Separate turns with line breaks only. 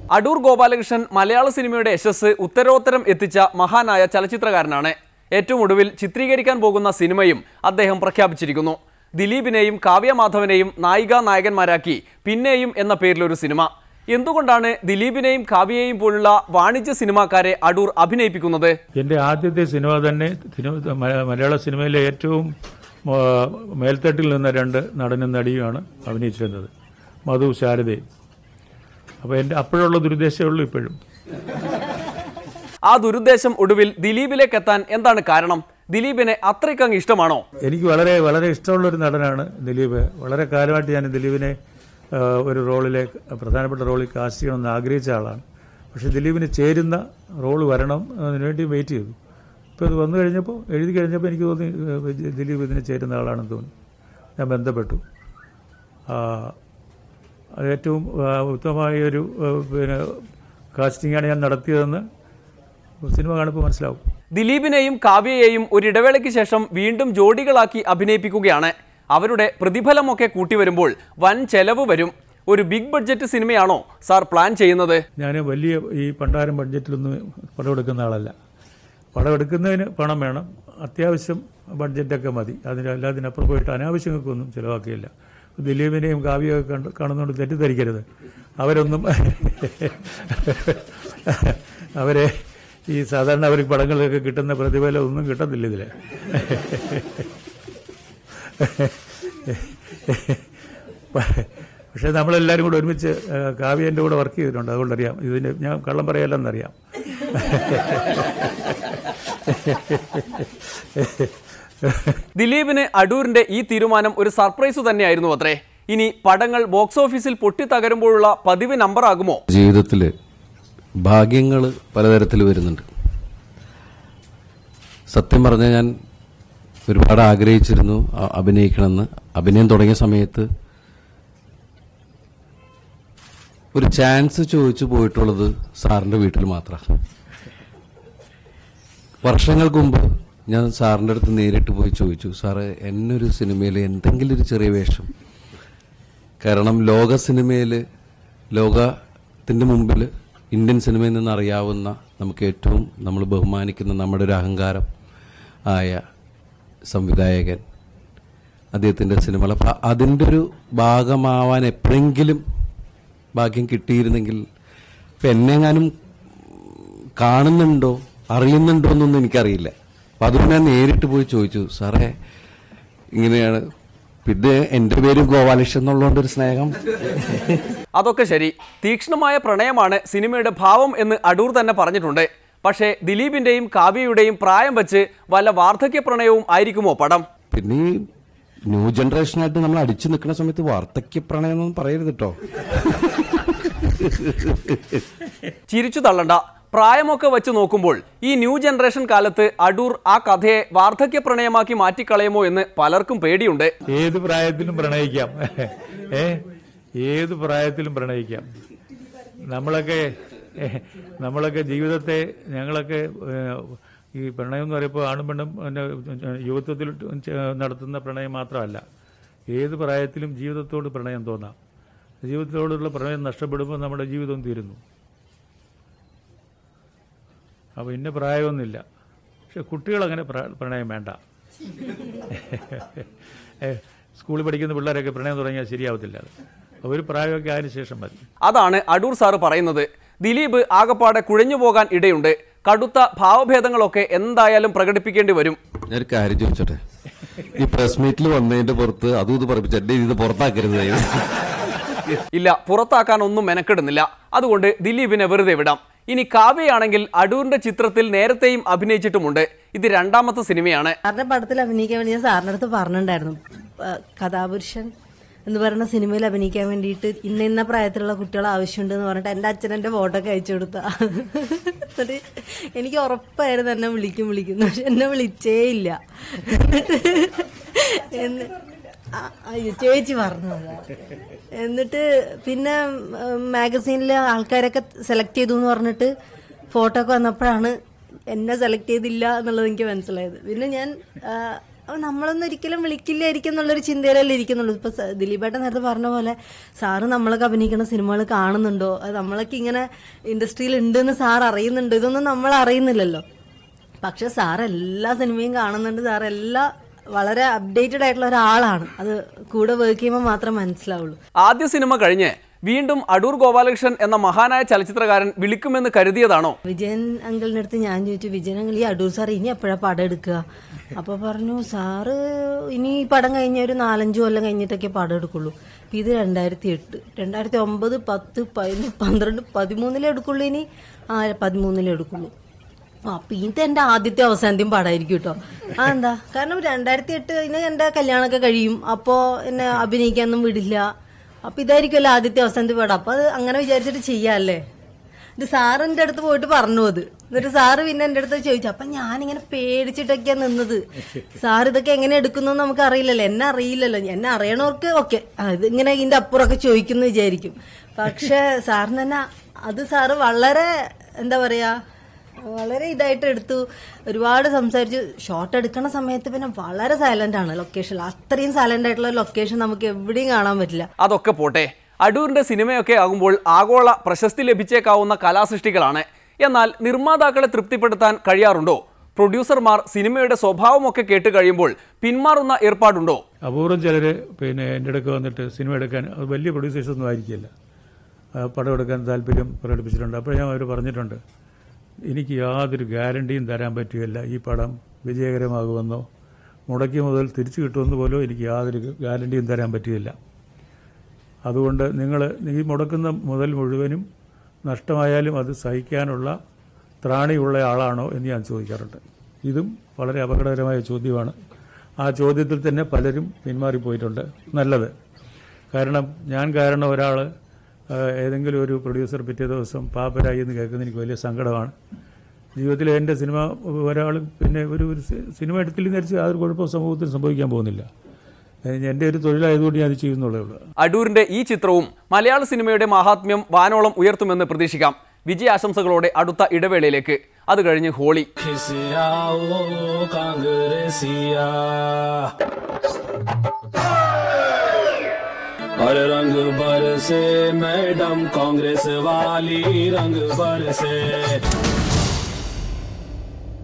അടൂർ ഗോപാലകൃഷ്ണൻ മലയാള സിനിമയുടെ യശസ് ഉത്തരോത്തരം എത്തിച്ച മഹാനായ ചലച്ചിത്രകാരനാണ് ഏറ്റവും ഒടുവിൽ ചിത്രീകരിക്കാൻ പോകുന്ന സിനിമയും അദ്ദേഹം പ്രഖ്യാപിച്ചിരിക്കുന്നു ദിലീപിനെയും കാവ്യ മാധവനെയും നായികാ നായകന്മാരാക്കി പിന്നെയും എന്ന പേരിലൊരു സിനിമ എന്തുകൊണ്ടാണ് ദിലീപിനെയും കാവ്യയെയും പോലുള്ള വാണിജ്യ സിനിമാക്കാരെ അടൂർ അഭിനയിപ്പിക്കുന്നത്
എൻ്റെ ആദ്യത്തെ സിനിമ തന്നെ സിനിമ മ- മലയാള സിനിമയിലെ ഏറ്റവും ആ, മേൽത്തട്ടിൽ നിന്ന രണ്ട് നടനും നടിയുമാണ് അഭിനയിച്ചിരുന്നത് മധു ശാരദയും അപ്പോൾ എൻ്റെ അപ്പോഴുള്ള ദുരുദ്ദേശമേ ഉള്ളൂ ഇപ്പോഴും
ആ ദുരുദ്ദേശം ഒടുവിൽ ദിലീപിലേക്ക് എത്താൻ എന്താണ് കാരണം ദിലീപിനെ അത്രയ്ക്കങ്ങ് ഇഷ്ടമാണോ
എനിക്ക് വളരെ വളരെ ഇഷ്ടമുള്ള ഒരു നടനാണ് ദിലീപ് വളരെ കാലമായിട്ട് ഞാൻ ദിലീപിനെ ആ, ഒരു റോളിലേക്ക് പ്രധാനപ്പെട്ട റോളിൽ കാസ്റ്റ് ചെയ്യണമെന്ന് ആഗ്രഹിച്ച ആളാണ് പക്ഷേ ദിലീപിന് ചേരുന്ന റോള് വരണം അതിനുവേണ്ടി വെയിറ്റ് ചെയ്തു ഇപ്പോൾ ഇത് വന്നു കഴിഞ്ഞപ്പോൾ എഴുതി കഴിഞ്ഞപ്പോൾ എനിക്ക് തോന്നി ഏ, ദിലീപ് ഇതിന് ചേരുന്ന ആളാണെന്ന് തോന്നി ഞാൻ ബന്ധപ്പെട്ടു ആ, അത് ഏറ്റവും ആ, ഉത്തമമായ ഒരു ആ, പിന്നെ കാസ്റ്റിംഗാണ് ഞാൻ നടത്തിയതെന്ന് സിനിമ കാണുമ്പോൾ മനസ്സിലാവും
ദിലീപിനെയും കാവ്യയെയും ഒരിടവേളയ്ക്ക് ശേഷം വീണ്ടും ജോഡികളാക്കി അഭിനയിപ്പിക്കുകയാണ് അവരുടെ പ്രതിഫലമൊക്കെ കൂട്ടിവരുമ്പോൾ വൻ ചെലവ് വരും ഒരു ബിഗ് ബഡ്ജറ്റ് സിനിമയാണോ സാർ പ്ലാൻ ചെയ്യുന്നത്
ഞാൻ വലിയ ഈ പണ്ടാരം ബഡ്ജറ്റിലൊന്നും പടമെടുക്കുന്ന ആളല്ല പടമെടുക്കുന്നതിന് പണം വേണം അത്യാവശ്യം ബഡ്ജറ്റൊക്കെ മതി അതിന് അല്ലാതിനപ്പുറം പോയിട്ട് അനാവശ്യങ്ങൾക്കൊന്നും ചിലവാക്കിയില്ല ദിലീപിനെയും കാവ്യമൊക്കെ കണ്ട് കാണുന്നതുകൊണ്ട് തെറ്റിദ്ധരിക്കരുത് അവരൊന്നും അവരെ ഈ സാധാരണ അവർ പടങ്ങളിലൊക്കെ കിട്ടുന്ന പ്രതിഫലം ഒന്നും കിട്ടത്തില്ല ഇതിൽ പക്ഷേ നമ്മളെല്ലാവരും കൂടെ ഒരുമിച്ച് ആ, കാവ്യ എൻ്റെ കൂടെ വർക്ക് ചെയ്തിട്ടുണ്ട് അതുകൊണ്ടറിയാം ഇതിന് ഞാൻ കള്ളം പറയല്ലെന്നറിയാം
ദിലീപിന് അടൂരിന്റെ ഈ തീരുമാനം ഒരു സർപ്രൈസ് തന്നെയായിരുന്നു അത്രേ ഇനി പടങ്ങൾ ബോക്സ് ഓഫീസിൽ പൊട്ടിത്തകരുമ്പോഴുള്ള പതിവ് നമ്പറാകുമോ
ജീവിതത്തിൽ ഭാഗ്യങ്ങൾ പലതരത്തിൽ വരുന്നുണ്ട് സത്യം പറഞ്ഞാൽ ഞാൻ ഒരുപാട് ആഗ്രഹിച്ചിരുന്നു അ- അഭിനയിക്കണമെന്ന് അഭിനയം തുടങ്ങിയ സമയത്ത് ഒരു ചാൻസ് ചോദിച്ചു പോയിട്ടുള്ളത് സാറിൻ്റെ വീട്ടിൽ മാത്രമാണ് വർഷങ്ങൾക്ക് മുമ്പ് ഞാൻ സാറിൻ്റെ അടുത്ത് നേരിട്ട് പോയി ചോദിച്ചു സാറ് എന്നൊരു സിനിമയിൽ എന്തെങ്കിലും ഒരു ചെറിയ വേഷം കാരണം ലോക സിനിമയിൽ ലോകത്തിൻ്റെ മുമ്പിൽ ഇന്ത്യൻ സിനിമയിൽ നിന്ന് അറിയാവുന്ന നമുക്ക് ഏറ്റവും നമ്മൾ ബഹുമാനിക്കുന്ന നമ്മുടെ ഒരു അഹങ്കാരം ആയ സംവിധായകൻ അദ്ദേഹത്തിൻ്റെ സിനിമകൾ അപ്പം അതിൻ്റെ ഒരു ഭാഗമാവാൻ എപ്പോഴെങ്കിലും ഭാഗ്യം കിട്ടിയിരുന്നെങ്കിൽ ഇപ്പം എന്നെങ്ങാനും കാണുന്നുണ്ടോ അറിയുന്നുണ്ടോ എന്നൊന്നും എനിക്കറിയില്ല അപ്പം അതുകൊണ്ട് ഞാൻ നേരിട്ട് പോയി ചോദിച്ചു സാറേ ഇങ്ങനെയാണ് പിന്നെ എൻ്റെ പേര് ഗോപാലകൃഷ്ണൻ എന്നുള്ളതുകൊണ്ട് ഒരു സ്നേഹം
അതൊക്കെ ശരി തീക്ഷ്ണമായ പ്രണയമാണ് സിനിമയുടെ ഭാവം എന്ന് അടൂർ തന്നെ പറഞ്ഞിട്ടുണ്ട് പക്ഷേ ദിലീപിന്റെയും കാവ്യയുടെയും പ്രായം വെച്ച് വല്ല വാർദ്ധക്യ പ്രണയവും ആയിരിക്കുമോ പടം
പിന്നെ ഈ ന്യൂ ജനറേഷനായിട്ട് നമ്മൾ അടിച്ചു നിൽക്കുന്ന സമയത്ത് വാർദ്ധക്യ പ്രണയം എന്നൊന്നും പറയരുത് കേട്ടോ
ചിരിച്ചു തള്ളണ്ട പ്രായമൊക്കെ വെച്ച് നോക്കുമ്പോൾ ഈ ന്യൂ ജനറേഷൻ കാലത്ത് അടൂർ ആ കഥയെ വാർദ്ധക്യ പ്രണയമാക്കി മാറ്റിക്കളയുമോ എന്ന് പലർക്കും പേടിയുണ്ട്
ഏത് പ്രായത്തിലും പ്രണയിക്കാം ഏ ഏത് പ്രായത്തിലും പ്രണയിക്കാം നമ്മളൊക്കെ ഏ, നമ്മളൊക്കെ ജീവിതത്തെ ഞങ്ങളൊക്കെ ഏ, ഈ പ്രണയം എന്ന് പറയുമ്പോൾ ആണും പെണ്ണും പിന്നെ യുവത്വത്തിൽ ചെ- നടത്തുന്ന പ്രണയം മാത്രമല്ല ഏത് പ്രായത്തിലും ജീവിതത്തോട് പ്രണയം തോന്നാം ജീവിതത്തോടുള്ള പ്രണയം നഷ്ടപ്പെടുമ്പോൾ നമ്മുടെ ജീവിതം തീരുന്നു അപ്പോൾ ഇന്ന പ്രായമൊന്നുമില്ല പക്ഷെ കുട്ടികളങ്ങനെ പ്ര- പ്രണയം വേണ്ട ഏ, സ്കൂളിൽ പഠിക്കുന്ന പിള്ളേരൊക്കെ പ്രണയം തുടങ്ങിയാൽ ശരിയാവത്തില്ല അത് ഒരു പ്രായമൊക്കെ ആയതിനു ശേഷം മതി
അതാണ് അടൂർ സാറ് പറയുന്നത് ദിലീപ് ആകപ്പാടെ കുഴഞ്ഞു പോകാൻ ഇടയുണ്ട് കടുത്ത ഭാവഭേദങ്ങളൊക്കെ എന്തായാലും പ്രകടിപ്പിക്കേണ്ടി വരും
ഞാനൊരു കാര്യം ചോദിച്ചോട്ടെ ഈ പ്രസ് മീറ്റിൽ വന്നതിന്റെ പുറത്ത് അതും ഇത് പറയിപ്പിച്ചു എന്നെ ഇത് പുറത്താക്കരുത് ദയവ്.
ഇല്ല പുറത്താക്കാൻ ഒന്നും മെനക്കെടുന്നില്ല അതുകൊണ്ട് ദിലീപിനെ വെറുതെ വിടാം ഇനി കാവ്യയാണെങ്കിൽ അടൂരിന്റെ ചിത്രത്തിൽ നേരത്തെയും അഭിനയിച്ചിട്ടുമുണ്ട് ഇത് രണ്ടാമത്തെ സിനിമയാണ്
സാറിന്റെ പടത്തിൽ അഭിനയിക്കാൻ വേണ്ടി ഞാൻ സാറിന്റെ അടുത്ത് പറഞ്ഞിട്ടുണ്ടായിരുന്നു ആ, കഥാപുരുഷൻ എന്ന് പറയുന്ന സിനിമയിൽ അഭിനയിക്കാൻ വേണ്ടിയിട്ട് ഇന്ന ഇന്ന പ്രായത്തിലുള്ള കുട്ടികളെ ആവശ്യമുണ്ട് എന്ന് പറഞ്ഞിട്ട് എൻ്റെ അച്ഛൻ എൻ്റെ ഫോട്ടോ ഒക്കെ അയച്ചു കൊടുത്ത എന്നിട്ട് എനിക്ക് ഉറപ്പായിരുന്നു എന്നെ വിളിക്കും വിളിക്കും പക്ഷെ എന്നെ വിളിച്ചേ ഇല്ല എന്ന് ആ, അയ്യോ ചേച്ചി പറഞ്ഞതാ എന്നിട്ട് പിന്നെ മാഗസീനിൽ ആൾക്കാരൊക്കെ സെലക്ട് ചെയ്തു എന്ന് പറഞ്ഞിട്ട് ഫോട്ടോ ഒക്കെ വന്നപ്പോഴാണ് എന്നെ സെലക്ട് ചെയ്തില്ല എന്നുള്ളത് എനിക്ക് മനസ്സിലായത് പിന്നെ ഞാൻ ആ, അപ്പൊ നമ്മളൊന്നും ഒരിക്കലും വിളിക്കില്ലായിരിക്കും എന്നുള്ളൊരു ചിന്തയിലല്ലേ ഇരിക്കുന്നുള്ളൂ ഇപ്പൊ സ- ദിലീപേട്ടൻ നേരത്തെ പറഞ്ഞ പോലെ സാറ് നമ്മളൊക്കെ അഭിനയിക്കുന്ന സിനിമകൾ കാണുന്നുണ്ടോ അത് നമ്മളൊക്കെ ഇങ്ങനെ ഇൻഡസ്ട്രിയിൽ ഉണ്ടെന്ന് സാർ അറിയുന്നുണ്ടോ ഇതൊന്നും നമ്മൾ അറിയുന്നില്ലല്ലോ പക്ഷെ സാർ എല്ലാ സിനിമയും കാണുന്നുണ്ട് സാർ എല്ലാ വളരെ അപ്ഡേറ്റഡ് ആയിട്ടുള്ള ഒരാളാണ് അത് കൂടെ വർക്ക് ചെയ്യുമ്പോൾ മാത്രം മനസ്സിലാവുള്ളൂ
ആദ്യ സിനിമ കഴിഞ്ഞ് വീണ്ടും അടൂർ ഗോപാലകൃഷ്ണൻ എന്ന മഹാനായ ചലച്ചിത്രകാരൻ വിളിക്കുമെന്ന് കരുതിയതാണോ
വിജയൻ അങ്കിളിന്റെ അടുത്ത് ഞാൻ ചോദിച്ചു വിജയൻ അങ്കിൾ ഈ അടൂർ സാർ ഇനി എപ്പോഴാ പടം എടുക്കുക അപ്പൊ പറഞ്ഞു സാറ് ഇനി ഈ പടം കഴിഞ്ഞ ഒരു നാലഞ്ചു കൊല്ലം കഴിഞ്ഞിട്ടൊക്കെ പടം എടുക്കുള്ളൂ അപ്പൊ ഇത് രണ്ടായിരത്തി എട്ട് രണ്ടായിരത്തി ഒമ്പത് പത്ത് പതിനൊന്ന് പന്ത്രണ്ട് പതിമൂന്നിലേ എടുക്കുള്ളൂ ഇനി ആ പതിമൂന്നിലേ എടുക്കുള്ളൂ അപ്പൊ ഇത് എന്റെ ആദ്യത്തെ അവസാനത്തെയും പടമായിരിക്കും കേട്ടോ ആ എന്താ കാരണം രണ്ടായിരത്തി എട്ട് കഴിഞ്ഞ് എന്റെ കല്യാണമൊക്കെ കഴിയും അപ്പോ എന്നെ അഭിനയിക്കാനൊന്നും വിടില്ല അപ്പൊ ഇതായിരിക്കുമല്ലോ ആദ്യത്തെ അവസാനത്തെ പടം അപ്പൊ അത് അങ്ങനെ വിചാരിച്ചിട്ട് ചെയ്യാല്ലേ ഇത് സാറ് എന്റെ അടുത്ത് പോയിട്ട് പറഞ്ഞു അത് എന്നിട്ട് സാറ് പിന്നെ എന്റെ അടുത്ത് ചോദിച്ചു അപ്പൊ ഞാനിങ്ങനെ പേടിച്ചിട്ടൊക്കെയാ നിന്നത് സാർ ഇതൊക്കെ എങ്ങനെ എടുക്കുന്നു നമുക്ക് അറിയില്ലല്ലോ എന്നെ അറിയില്ലല്ലോ എന്നെ അറിയണവർക്ക് ഓക്കെ ഇത് ഇങ്ങനെ ഇതിന്റെ അപ്പുറമൊക്കെ ചോദിക്കുന്നു വിചാരിക്കും പക്ഷെ സാറിന് തന്നെ അത് സാറ് വളരെ എന്താ പറയാ വളരെ ഇതായിട്ട് എടുത്തു ഒരുപാട് സംസാരിച്ചു ഷോട്ട് എടുക്കുന്ന സമയത്ത് പിന്നെ വളരെ സൈലന്റ് ആണ് ലൊക്കേഷൻ അത്രയും സൈലന്റ് ആയിട്ടുള്ള ലൊക്കേഷൻ നമുക്ക് എവിടെയും കാണാൻ പറ്റില്ല
അതൊക്കെ പോട്ടെ അടൂരിന്റെ സിനിമയൊക്കെ ആകുമ്പോൾ ആഗോള പ്രശസ്തി ലഭിച്ചേക്കാവുന്ന കലാസൃഷ്ടികളാണ് എന്നാൽ നിർമ്മാതാക്കളെ തൃപ്തിപ്പെടുത്താൻ കഴിയാറുണ്ടോ പ്രൊഡ്യൂസർമാർ സിനിമയുടെ സ്വഭാവമൊക്കെ കേട്ട് കഴിയുമ്പോൾ പിന്മാറുന്ന ഏർപ്പാടുണ്ടോ
അപൂർവം ചിലർ പിന്നെ എൻ്റെ അടുക്ക് വന്നിട്ട് സിനിമ എടുക്കാൻ അത് വലിയ പ്രൊഡ്യൂസേഴ്സ് ഒന്നും ആയിരിക്കില്ല ആ, പടം എടുക്കാൻ താല്പര്യം പ്രകടിപ്പിച്ചിട്ടുണ്ട് അപ്പോൾ ഞാൻ അവർ പറഞ്ഞിട്ടുണ്ട് എനിക്ക് യാതൊരു ഗ്യാരണ്ടിയും തരാൻ പറ്റുകയില്ല ഈ പടം വിജയകരമാകുമെന്നോ മുടക്കി മുതൽ തിരിച്ചു കിട്ടുമെന്ന് പോലും എനിക്ക് യാതൊരു ഗ്യാരണ്ടിയും തരാൻ പറ്റുകയില്ല അതുകൊണ്ട് നിങ്ങൾ ഈ മുടക്കുന്ന മുതൽ മുഴുവനും നഷ്ടമായാലും അത് സഹിക്കാനുള്ള ത്രാണിയുള്ള ആളാണോ എന്ന് ഞാൻ ചോദിക്കാറുണ്ട് ഇതും വളരെ അപകടകരമായ ചോദ്യമാണ് ആ ചോദ്യത്തിൽ തന്നെ പലരും പിന്മാറിപ്പോയിട്ടുണ്ട് നല്ലത് കാരണം ഞാൻ കാരണം ഒരാൾ ഏതെങ്കിലും ഒരു പ്രൊഡ്യൂസർ പിറ്റേ ദിവസം പാപ്പരായി എന്ന് കേൾക്കുന്നത് എനിക്ക് വലിയ സങ്കടമാണ് ജീവിതത്തിൽ എൻ്റെ സിനിമ ഒരാൾ പിന്നെ ഒരു ഒരു സി- സിനിമ എടുത്തില്ലെന്ന് വിചാരിച്ച് യാതൊരു കുഴപ്പവും സമൂഹത്തിൽ സംഭവിക്കാൻ പോകുന്നില്ല ഏഹ് എൻ്റെ ഒരു തൊഴിലായതുകൊണ്ട് ഞാൻ ഇത് ചെയ്യുന്നുള്ളേ ഉള്ളൂ
അടൂരിന്റെ ഈ ചിത്രവും മലയാള സിനിമയുടെ മാഹാത്മ്യം വാനോളം ഉയർത്തുമെന്ന് പ്രതീക്ഷിക്കാം വിജയാശംസകളോടെ അടുത്ത ഇടവേളയിലേക്ക് അത് കഴിഞ്ഞ് ഹോളി
खिसिया ओ कांग्रेसिया और रंग बरसे मैडम कांग्रेस वाली रंग बरसे